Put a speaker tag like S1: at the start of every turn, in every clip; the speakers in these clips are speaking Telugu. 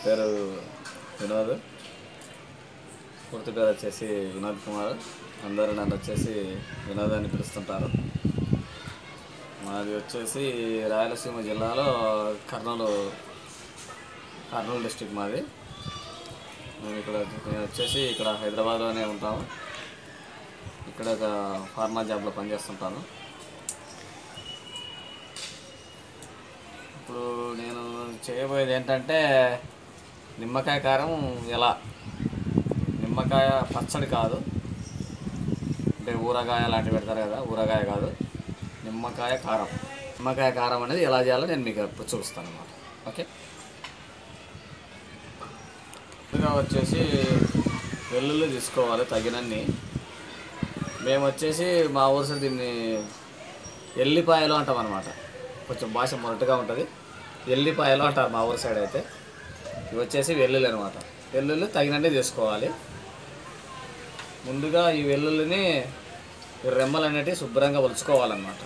S1: పేరు వినోద్ పూర్తి పేరు వచ్చేసి వినోద్ కుమార్ అందరూ నన్ను వచ్చేసి వినోద్ అని పిలుస్తుంటారు మాది వచ్చేసి రాయలసీమ జిల్లాలో కర్నూలు కర్నూలు డిస్టిక్ మాది మేము ఇక్కడ నేను వచ్చేసి ఇక్కడ హైదరాబాద్లోనే ఉంటాము ఇక్కడ ఒక ఫార్మా జాబ్లో పనిచేస్తుంటాను ఇప్పుడు నేను చేయబోయేది ఏంటంటే నిమ్మకాయ కారం ఎలా నిమ్మకాయ పచ్చడి కాదు అంటే ఊరగాయ లాంటివి పెడతారు కదా ఊరగాయ కాదు నిమ్మకాయ కారం నిమ్మకాయ కారం అనేది ఎలా చేయాలో నేను మీకు ఇప్పుడు చూపిస్తాను అన్నమాట ఓకే ముందుగా వచ్చేసి వెల్లుల్లి తీసుకోవాలి తగినన్ని మేము వచ్చేసి మా ఊరు సైడ్ దీన్ని ఎల్లిపాయలు అంటాం అనమాట కొంచెం భాష మొరటుగా ఉంటుంది ఎల్లిపాయలు అంటారు మా ఊరు సైడ్ అయితే ఇవి వచ్చేసి వెల్లుల్లి అనమాట వెల్లుల్లి తగినన్ని తీసుకోవాలి ముందుగా ఈ వెల్లుల్లిని ఈ రెమ్మలు అనేటివి శుభ్రంగా ఒలుచుకోవాలన్నమాట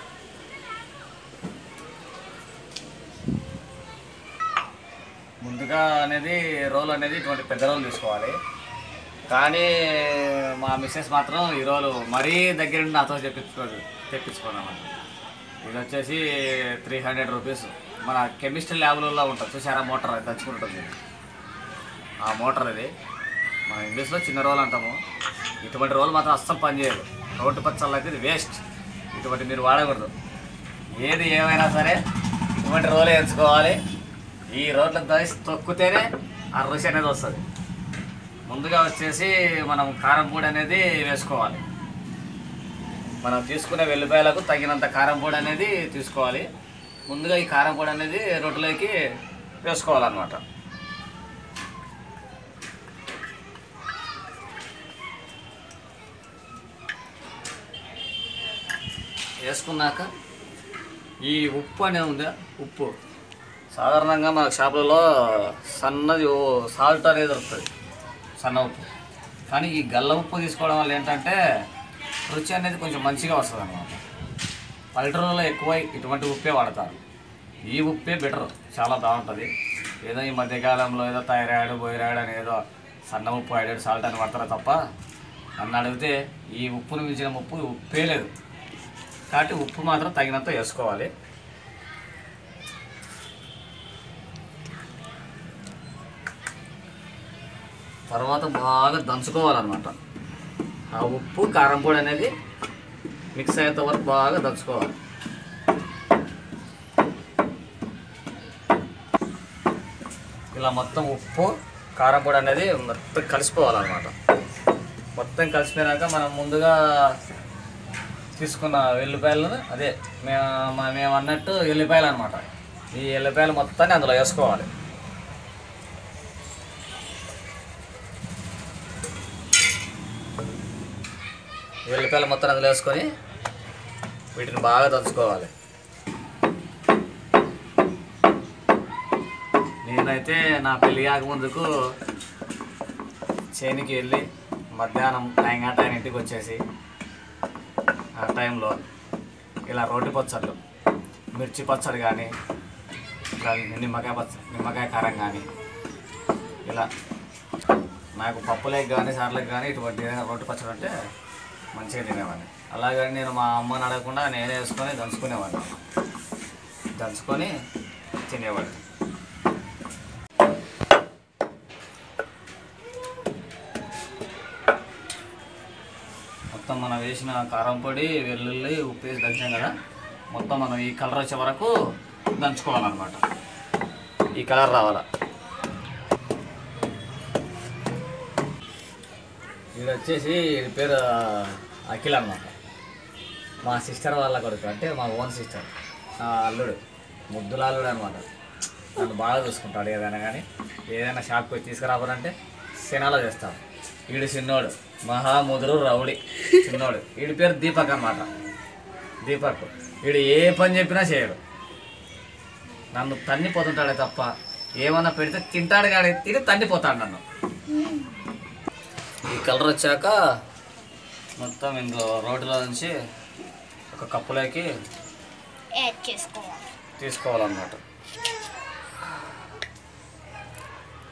S1: ముందుగా అనేది రోల్ అనేది ఇటువంటి పెద్ద రోల్ తీసుకోవాలి కానీ మా మిస్సెస్ మాత్రం ఈ రోలు మరీ దగ్గర నుండి నాతో తెప్పించుకోదు తెప్పించుకున్నామన్నమాట ఇది వచ్చేసి త్రీ హండ్రెడ్ రూపీస్ మన కెమిస్ట్రీ ల్యాబ్లలో ఉంటుంది చూసారా మోటార్ అది దంచుకుంటుంది ఆ మోటార్ ఇది మన ఇంగ్లీష్లో చిన్న రోల్ అంటాము ఇటువంటి రోల్ మాత్రం అస్సలు పనిచేయదు రోడ్డు పచ్చళ్ళు అయితే ఇది వేస్ట్ ఇటువంటి మీరు వాడకూడదు ఏది ఏమైనా సరే ఇటువంటి రోల్ ఎంచుకోవాలి ఈ రోడ్ల దసి తొక్కితేనే ఆ రుచి అనేది వస్తుంది ముందుగా వచ్చేసి మనం కారం పొడి అనేది వేసుకోవాలి మనం తీసుకునే వెల్లిపాయలకు తగినంత కారం పొడి అనేది తీసుకోవాలి ముందుగా ఈ కారం పొడి అనేది రొట్టెలోకి వేసుకోవాలన్నమాట వేసుకున్నాక ఈ ఉప్పు అనేది ఉందా ఉప్పు సాధారణంగా మన షాపులలో సన్నది ఓ సాల్ట్ అనేది దొరుకుతుంది సన్న ఉప్పు కానీ ఈ గల్ల ఉప్పు తీసుకోవడం వల్ల ఏంటంటే రుచి అనేది కొంచెం మంచిగా వస్తుంది అనమాట పల్లెటూరులో ఎక్కువ ఇటువంటి ఉప్పే వాడతారు ఈ ఉప్పే బెటర్ చాలా బాగుంటుంది ఏదో ఈ మధ్యకాలంలో ఏదో థైరాయిడ్ బొయిరాయిడ్ అని ఏదో సన్న ఉప్పు ఐడెడ్ సాల్ట్ అని పడతారు తప్ప నన్ను అడిగితే ఈ ఉప్పును మించిన ఉప్పు ఉప్పే లేదు కాబట్టి ఉప్పు మాత్రం తగినంత వేసుకోవాలి తర్వాత బాగా దంచుకోవాలన్నమాట ఆ ఉప్పు కారం పొడి అనేది మిక్స్ అయ్యేంత వరకు బాగా దంచుకోవాలి ఇలా మొత్తం ఉప్పు కారం పొడి అనేది మొత్తం కలిసిపోవాలన్నమాట మొత్తం కలిసిపోయినాక మనం ముందుగా తీసుకున్న వెల్లిపాయలను అదే మేము మేము అన్నట్టు ఎల్లిపాయలు అనమాట ఈ ఎల్లిపాయలు మొత్తాన్ని అందులో వేసుకోవాలి వెల్లిపాయలు మొత్తం అందులో వేసుకొని వీటిని బాగా దంచుకోవాలి నేనైతే నా పెళ్ళి కాకముందుకు చేనికి వెళ్ళి మధ్యాహ్నం సాయంకాలం ఆయన ఇంటికి వచ్చేసి ఆ టైంలో ఇలా రోటి పచ్చళ్ళు మిర్చి పచ్చడి కానీ ఇలా నిమ్మకాయ పచ్చ నిమ్మకాయ కారం కానీ ఇలా నాకు పప్పులకు కానీ సార్లకు కానీ ఇటువంటి ఏదైనా రోటి పచ్చడి అంటే మంచిగా తినేవాడిని అలాగని నేను మా అమ్మని అడగకుండా నేనే వేసుకొని దంచుకునేవాడిని దంచుకొని తినేవాడిని మొత్తం మనం వేసిన కారం పొడి వెల్లుల్లి ఉప్పు వేసి దంచాం కదా మొత్తం మనం ఈ కలర్ వచ్చే వరకు దంచుకోవాలన్నమాట ఈ కలర్ రావాల ఇది వచ్చేసి ఇది పేరు అఖిల్ అనమాట మా సిస్టర్ వాళ్ళ కొడుకు అంటే మా ఓన్ సిస్టర్ నా అల్లుడు ముద్దుల అల్లుడు అనమాట నన్ను బాగా చూసుకుంటాడు ఏదైనా కానీ ఏదైనా షాప్కి పోయి తీసుకురావాలంటే సినాలో చేస్తాడు వీడు చిన్నోడు మహాముదురు రౌడి చిన్నోడు వీడి పేరు దీపక్ అన్నమాట దీపక్ వీడు ఏ పని చెప్పినా చేయడు నన్ను తన్నిపోతుంటాడే తప్ప ఏమన్నా పెడితే తింటాడు కానీ తిని తన్నిపోతాడు నన్ను ఈ కలర్ వచ్చాక మొత్తం ఇందులో రోడ్లో నుంచి ఒక కప్పులోకి
S2: యాడ్ చేసుకోవాలి
S1: తీసుకోవాలన్నమాట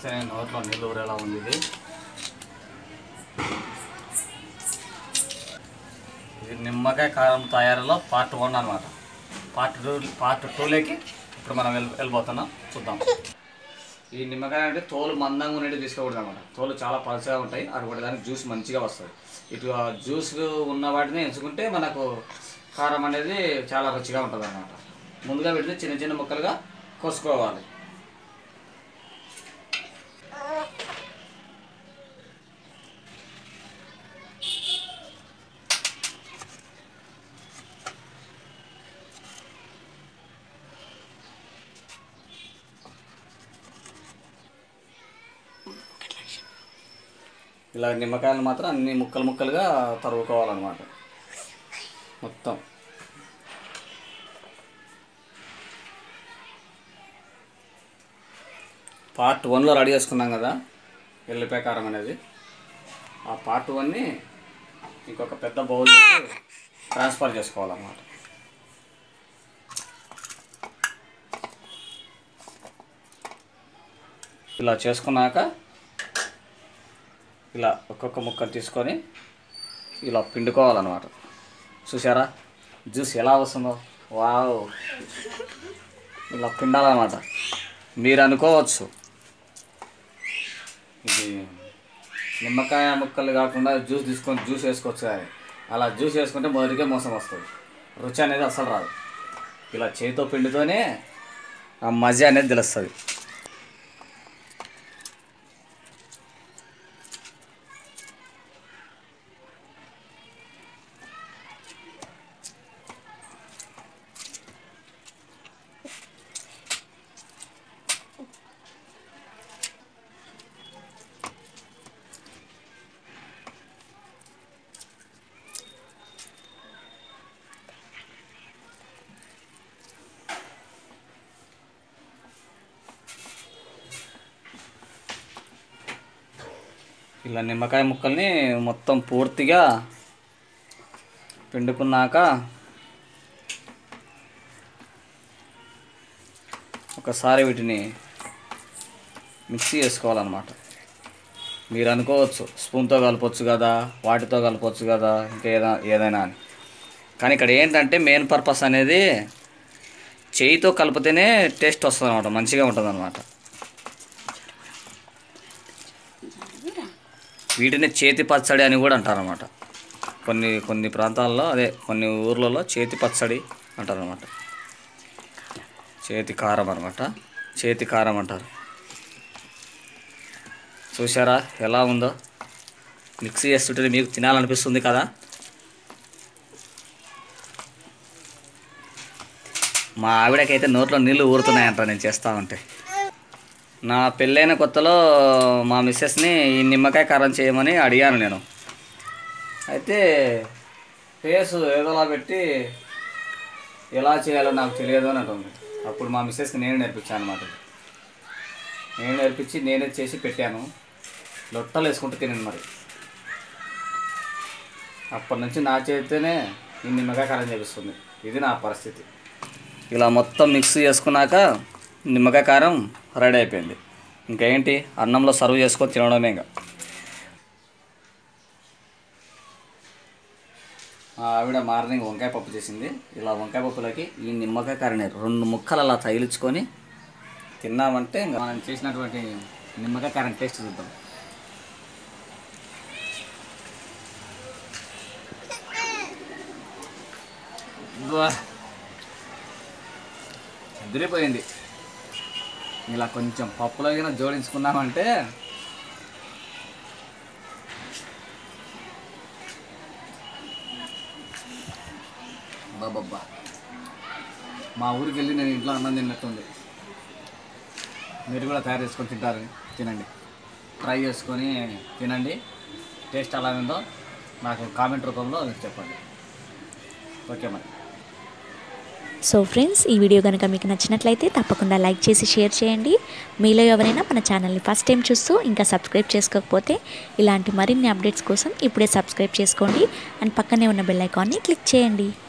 S1: చూస్తే నోట్లో నీళ్ళు ఊరేలా ఉంది ఇది ఇది నిమ్మకాయ కారం తయారీలో పార్ట్ వన్ అనమాట పార్ట్ టూ పార్ట్ టూలోకి ఇప్పుడు మనం వెళ్ళి వెళ్ళిపోతున్నాం చూద్దాం ఈ నిమ్మకాయ అంటే తోలు మందంగా ఉండేది తీసుకోకూడదు అనమాట తోలు చాలా పలచగా ఉంటాయి అటువంటి దానికి జ్యూస్ మంచిగా వస్తుంది ఇటు ఆ జ్యూస్ ఉన్న వాటిని ఎంచుకుంటే మనకు కారం అనేది చాలా రుచిగా ఉంటుంది అనమాట ముందుగా వీటిని చిన్న చిన్న ముక్కలుగా కోసుకోవాలి ఇలా నిమ్మకాయలు మాత్రం అన్ని ముక్కలు ముక్కలుగా తరుగుకోవాలన్నమాట మొత్తం పార్ట్ వన్లో రెడీ చేసుకున్నాం కదా ఎల్లిపాయ కారం అనేది ఆ పార్ట్ వన్ని ఇంకొక పెద్ద బౌల్లోకి ట్రాన్స్ఫర్ చేసుకోవాలన్నమాట ఇలా చేసుకున్నాక ఇలా ఒక్కొక్క ముక్కను తీసుకొని ఇలా పిండుకోవాలన్నమాట చూసారా జ్యూస్ ఎలా వస్తుందో వావ్ ఇలా పిండాలన్నమాట మీరు అనుకోవచ్చు ఇది నిమ్మకాయ ముక్కలు కాకుండా జ్యూస్ తీసుకొని జ్యూస్ వేసుకోవచ్చు కానీ అలా జ్యూస్ వేసుకుంటే మొదటికే మోసం వస్తుంది రుచి అనేది అసలు రాదు ఇలా చేతితో పిండితోనే ఆ మజా అనేది తెలుస్తుంది ఇలా నిమ్మకాయ ముక్కల్ని మొత్తం పూర్తిగా పిండుకున్నాక ఒకసారి వీటిని మిక్సీ చేసుకోవాలన్నమాట మీరు అనుకోవచ్చు స్పూన్తో కలపొచ్చు కదా వాటితో కలపొచ్చు కదా ఇంకా ఏదా ఏదైనా అని కానీ ఇక్కడ ఏంటంటే మెయిన్ పర్పస్ అనేది చేయితో కలిపితేనే టేస్ట్ వస్తుంది అనమాట మంచిగా ఉంటుంది అనమాట వీటిని చేతి పచ్చడి అని కూడా అంటారనమాట కొన్ని కొన్ని ప్రాంతాల్లో అదే కొన్ని ఊర్లలో చేతి పచ్చడి అంటారనమాట చేతి కారం అనమాట చేతి కారం అంటారు చూసారా ఎలా ఉందో మిక్సీ చేస్తుంటే మీకు తినాలనిపిస్తుంది కదా మా ఆవిడకైతే నోట్లో నీళ్ళు ఊరుతున్నాయంట నేను చేస్తా ఉంటే నా పెళ్ళైన కొత్తలో మా మిస్సెస్ని ఈ నిమ్మకాయ కారం చేయమని అడిగాను నేను అయితే ఫేస్ ఏదోలా పెట్టి ఎలా చేయాలో నాకు తెలియదు అని అంటుంది అప్పుడు మా మిస్సెస్కి నేను నేర్పించాను అనమాట నేను నేర్పించి నేనే చేసి పెట్టాను లొట్టలు వేసుకుంటూ తినండి మరి అప్పటి నుంచి నా చేతితోనే ఈ నిమ్మకాయ కారం చేపిస్తుంది ఇది నా పరిస్థితి ఇలా మొత్తం మిక్స్ చేసుకున్నాక నిమ్మకాయ కారం రెడీ అయిపోయింది ఇంకా ఏంటి అన్నంలో సర్వ్ చేసుకొని తినడమే ఇంకా మా ఆవిడ మార్నింగ్ వంకాయ పప్పు చేసింది ఇలా వంకాయ పప్పులోకి ఈ నిమ్మకాయ కారని రెండు ముక్కలు అలా తగిలించుకొని తిన్నామంటే ఇంకా మనం చేసినటువంటి నిమ్మకాయ కారం టేస్ట్ చూద్దాం ఉవ్వా. అదిరిపోయింది ఇలా కొంచెం పప్పులో గిన జోడించుకున్నామంటే బాబబ్బా మా ఊరికి వెళ్ళి నేను ఇంట్లో అన్నం తిన్నట్టుంది మీరు కూడా తయారు చేసుకొని తింటారు తినండి ట్రై చేసుకొని తినండి టేస్ట్ ఎలా ఉందో నాకు కామెంట్ రూపంలో మీరు చెప్పండి ఓకే మరి
S2: సో ఫ్రెండ్స్ ఈ వీడియో కనుక మీకు నచ్చినట్లయితే తప్పకుండా లైక్ చేసి షేర్ చేయండి మీలో ఎవరైనా మన ఛానల్ని ఫస్ట్ టైం చూస్తూ ఇంకా సబ్స్క్రైబ్ చేసుకోకపోతే ఇలాంటి మరిన్ని అప్డేట్స్ కోసం ఇప్పుడే సబ్స్క్రైబ్ చేసుకోండి అండ్ పక్కనే ఉన్న బెల్ ఐకాన్ని క్లిక్ చేయండి